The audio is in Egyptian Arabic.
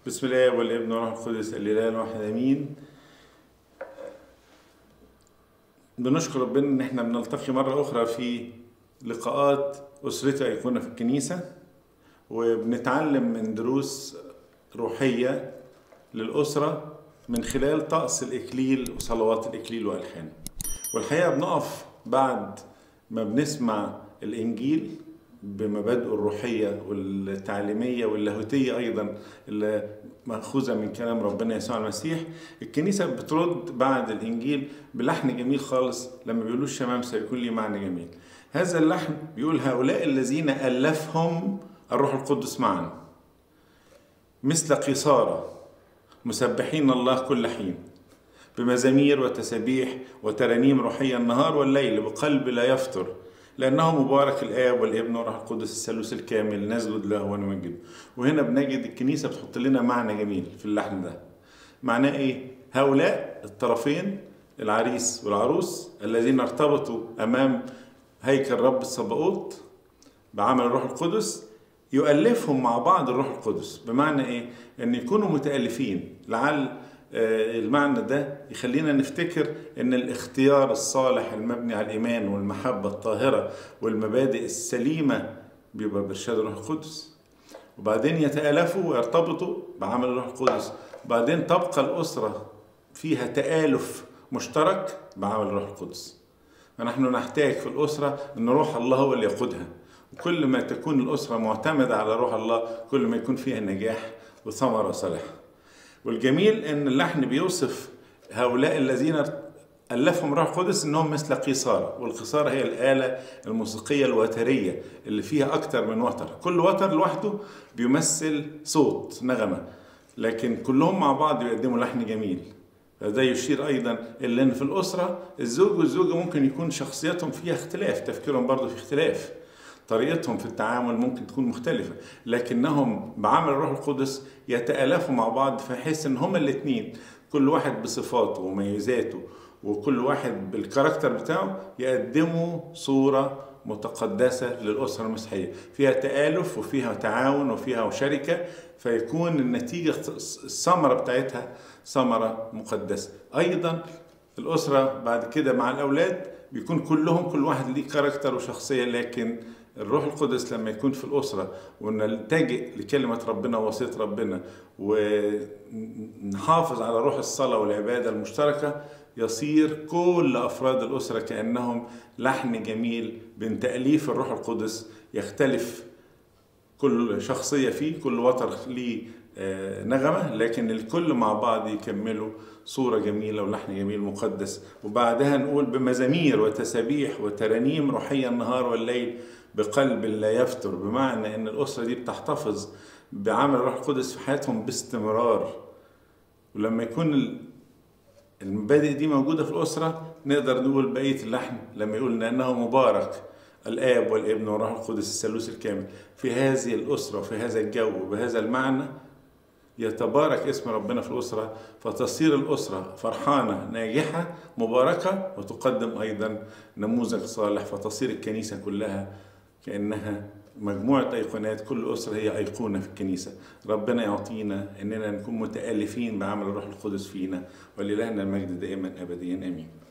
بسم الله والابن والروح القدس الاله الواحد امين بنشكر ربنا ان احنا بنلتقي مره اخرى في لقاءات اسرتي ايقونه في الكنيسه وبنتعلم من دروس روحيه للاسره من خلال طقس الاكليل وصلوات الاكليل والحانه والحقيقه بنقف بعد ما بنسمع الانجيل بمبادئه الروحية والتعليمية واللاهوتية أيضا اللي مأخوذة من كلام ربنا يسوع المسيح الكنيسة بترد بعد الإنجيل بلحن جميل خالص لما بيقولوا الشمام سيكون لي معنى جميل هذا اللحن بيقول هؤلاء الذين ألفهم الروح القدس معا مثل قيصارة مسبحين الله كل حين بمزامير وتسابيح وترانيم روحية النهار والليل بقلب لا يفتر لأنه مبارك الآب والابن والروح القدس الثالوث الكامل نسجد له ونمجده وهنا بنجد الكنيسة بتحط لنا معنى جميل في اللحن ده معناه إيه؟ هؤلاء الطرفين العريس والعروس الذين ارتبطوا أمام هيكل رب الصباؤوت بعمل الروح القدس يؤلفهم مع بعض الروح القدس بمعنى إيه؟ أن يكونوا متألفين لعل المعنى ده يخلينا نفتكر ان الاختيار الصالح المبني على الايمان والمحبه الطاهره والمبادئ السليمه بيبقى بارشاد الروح القدس وبعدين يتالفوا ويرتبطوا بعمل الروح القدس وبعدين تبقى الاسره فيها تالف مشترك بعمل الروح القدس فنحن نحتاج في الاسره ان روح الله هو اللي يقودها وكل ما تكون الاسره معتمده على روح الله كل ما يكون فيها نجاح وثمره صالحه والجميل ان اللحن بيوصف هؤلاء الذين ألفهم روح القدس انهم مثل قيصارة والقيصارة هي الآلة الموسيقية الوترية اللي فيها أكتر من وتر كل وتر لوحده بيمثل صوت نغمة لكن كلهم مع بعض بيقدموا لحن جميل فده يشير ايضا الى ان في الاسره الزوج والزوجه ممكن يكون شخصياتهم فيها اختلاف تفكيرهم برضه في اختلاف طريقتهم في التعامل ممكن تكون مختلفة لكنهم بعمل الروح القدس يتآلفوا مع بعض بحيث ان هما الاثنين كل واحد بصفاته وميزاته وكل واحد بالكاركتر بتاعه يقدموا صورة متقدسة للأسرة المسيحية فيها تآلف وفيها تعاون وفيها شركة فيكون النتيجة الثمرة بتاعتها ثمرة مقدسة أيضا الأسرة بعد كده مع الأولاد بيكون كلهم كل واحد ليه كاركتر وشخصية لكن الروح القدس لما يكون في الأسرة ونلتجئ لكلمة ربنا ووصية ربنا ونحافظ على روح الصلاة والعبادة المشتركة يصير كل أفراد الأسرة كأنهم لحن جميل بين تأليف الروح القدس يختلف كل شخصية فيه كل وتر ليه نغمة لكن الكل مع بعض يكملوا صورة جميلة ولحن جميل مقدس وبعدها نقول بمزامير وتسابيح وترانيم روحية النهار والليل بقلب لا يفتر بمعنى ان الأسرة دي بتحتفظ بعمل الروح القدس في حياتهم باستمرار ولما يكون المبادئ دي موجودة في الأسرة نقدر نقول بقية اللحن لما يقول أنه مبارك الآب والابن والروح القدس الثالوث الكامل في هذه الأسرة وفي هذا الجو وبهذا المعنى يتبارك اسم ربنا في الأسرة فتصير الأسرة فرحانة ناجحة مباركة وتقدم أيضا نموذج صالح فتصير الكنيسة كلها كأنها مجموعة أيقونات كل أسرة هي أيقونة في الكنيسة ربنا يعطينا أننا نكون متألفين بعمل الروح القدس فينا ولإلهنا المجد دائما أبديا آمين